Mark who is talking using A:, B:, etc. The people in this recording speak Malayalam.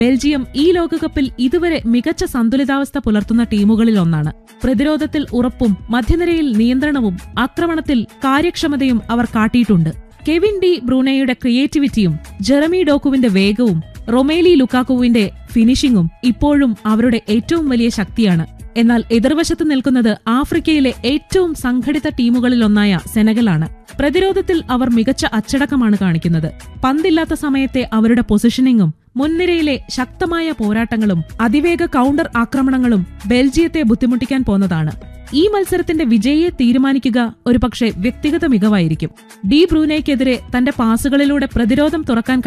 A: ബെൽജിയം ഈ ലോകകപ്പിൽ ഇതുവരെ മികച്ച സന്തുലിതാവസ്ഥ പുലർത്തുന്ന ടീമുകളിലൊന്നാണ് പ്രതിരോധത്തിൽ ഉറപ്പും മധ്യനിരയിൽ നിയന്ത്രണവും ആക്രമണത്തിൽ കാര്യക്ഷമതയും അവർ കാട്ടിയിട്ടുണ്ട് കെവിൻ ഡി ബ്രൂനയുടെ ക്രിയേറ്റിവിറ്റിയും ജെറമി ഡോക്കുവിന്റെ വേഗവും റൊമേലി ലുക്കാക്കുവിന്റെ ഫിനിഷിംഗും ഇപ്പോഴും അവരുടെ ഏറ്റവും വലിയ ശക്തിയാണ് എന്നാൽ എതിർവശത്ത് നിൽക്കുന്നത് ആഫ്രിക്കയിലെ ഏറ്റവും സംഘടിത ടീമുകളിലൊന്നായ സെനഗലാണ് പ്രതിരോധത്തിൽ അവർ മികച്ച അച്ചടക്കമാണ് കാണിക്കുന്നത് പന്തില്ലാത്ത സമയത്തെ അവരുടെ പൊസിഷനിങ്ങും മുൻനിരയിലെ ശക്തമായ പോരാട്ടങ്ങളും അതിവേഗ കൗണ്ടർ ആക്രമണങ്ങളും ബെൽജിയത്തെ ബുദ്ധിമുട്ടിക്കാൻ പോന്നതാണ് ഈ മത്സരത്തിന്റെ വിജയിയെ തീരുമാനിക്കുക ഒരുപക്ഷെ വ്യക്തിഗത മികവായിരിക്കും ഡി ബ്രൂനയ്ക്കെതിരെ തന്റെ പാസുകളിലൂടെ പ്രതിരോധം തുറക്കാൻ